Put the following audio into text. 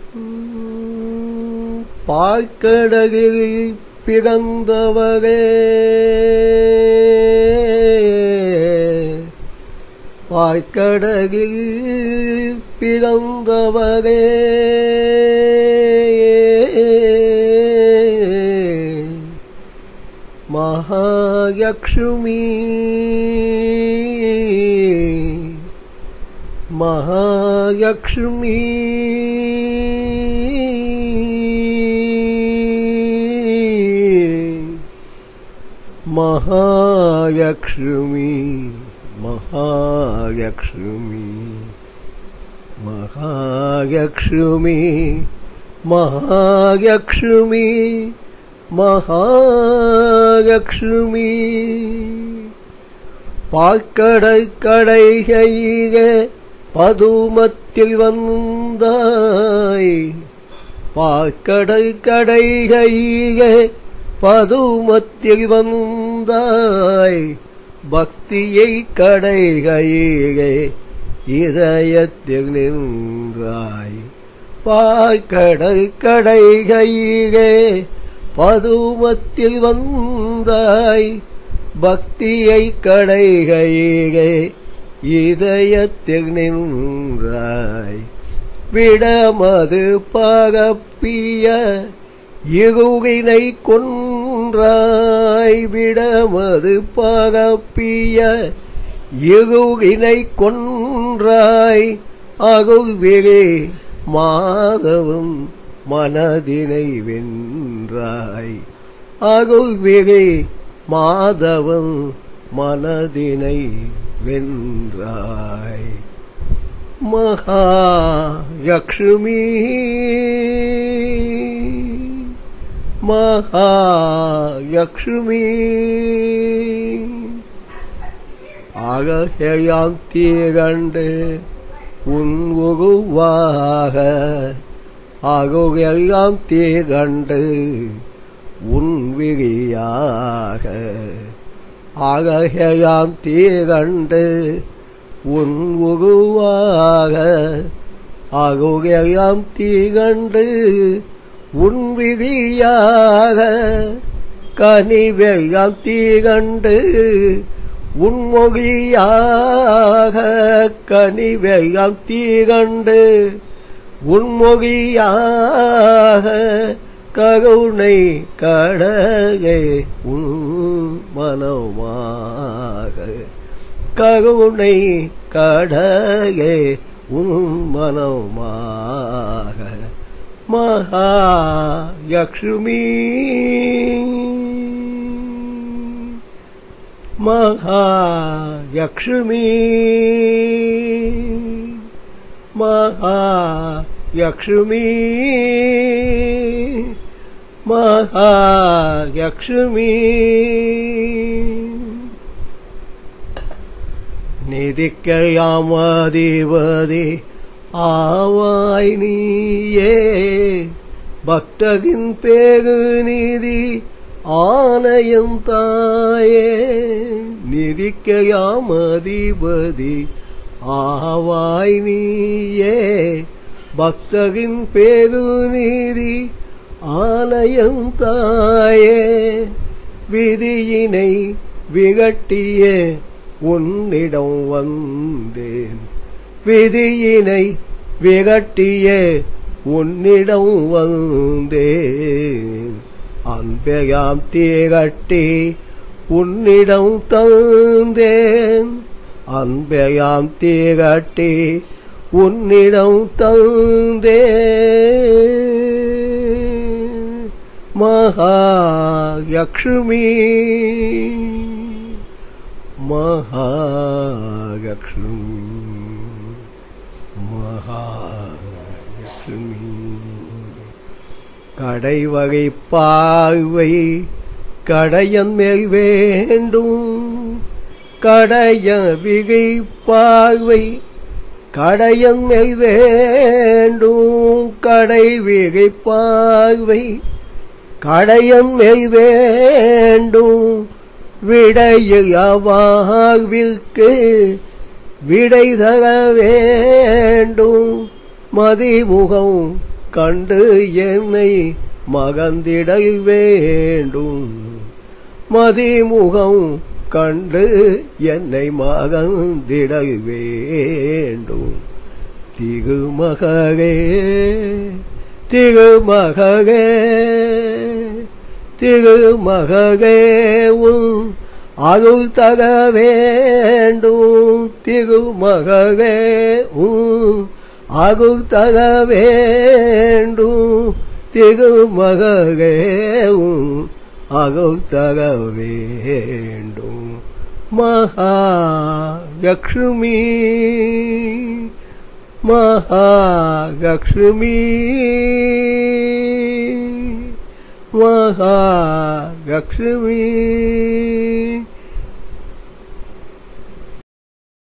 பாய்க்கடகில் பிறந்தவரே பாய்க்கடகில் பிறந்தவரே மகாயக்ஷுமி மகாயக்ஷுமி மகாயக்ஷுமி மகாயக்ஷுமி மகாயக்ஷுமி மகாயக்ஷுமி மகாயக்ஷுமி பாக்கடை கடைகையிக பதுமத்தில் வந்தாய் பாக்கடை கடைகையிக பதுமத்தில் வந்தாய் பக்தியை கடைகையிலே இதயத்தில் நின்றாய் பாய்கடை கடைகையிலே பதுமத்தில் வந்தாய் பக்தியை கடைகையிலே இதயத்தில் நின்றாய் விடமது பகப்பிய இருவினை கொன்றாய் விடமது பகப்பிய இருவினை கொன்றாய் அகுவிலே மாதவம் மனதினை வென்றாய் அகுவிலே மாதவம் மனதினை வென்றாய் மகாயக்ஷுமி மகாயக்ஷுமி ஆகையாம் தீகண்டு உன் உருவாக ஆகையாம் தீகண்டு உன் விழியாக ஆகையாம் தீகண்டு உன் உருவாக ஆகுகையாம் தீகண்டு உன் விதியாக கனிவையாம் தீகண்டு உன்மொழியாக கனிவையாம் தீகண்டு உன்மொழியாக கருணை கடகை உன் மனமாக கருணை கடகே உன் மனமாக மகாயக்ஷுமி மகாயக்ஷுமி மகாயக்ஷுமி மகாயக்ஷுமி நிதிக்கையாமதிவதி ஆவாய் நீயே பக்தகின் பேகு நிதி ஆணையம் தாயே நிதிக்கையாமதிபதி ஆவாய் நீயே பக்தகின் பேகு நிதி ஆலயம் தாயே விதியினை விகட்டிய உன்னிடம் வந்தேன் விதியினை விகட்டிய உன்னிடம் வந்தேன் அன்பையாம் தீகட்டி உன்னிடம் தந்தேன் அன்பையாம் தீகட்டி உன்னிடம் தந்தேன் மகாயக்ஷுமி மகாயக்ஷுமி மகாயக்ஷுமி கடைவகை பார்வை கடையன் மேல் வேண்டும் கடைய விகை பார்வை கடையன் மேல் வேண்டும் கடை விகை பார்வை கடையன் மேல் வேண்டும் விடையவாழ்விற்கு விடை தர வேண்டும் மதிமுகம் கண்டு என்னை மகந்திட வேண்டும் மதிமுகம் கண்டு என்னை மகந்திட வேண்டும் திகுமகே திகுமகே திகுமகே உன் அருள் தக வேண்டும் திகுமகே உன் அருள் தக வேண்டும் திகுமகே உன் அருள் தக வேண்டும் மகாலட்சுமி மகாலட்சுமி மகாலட்சுமி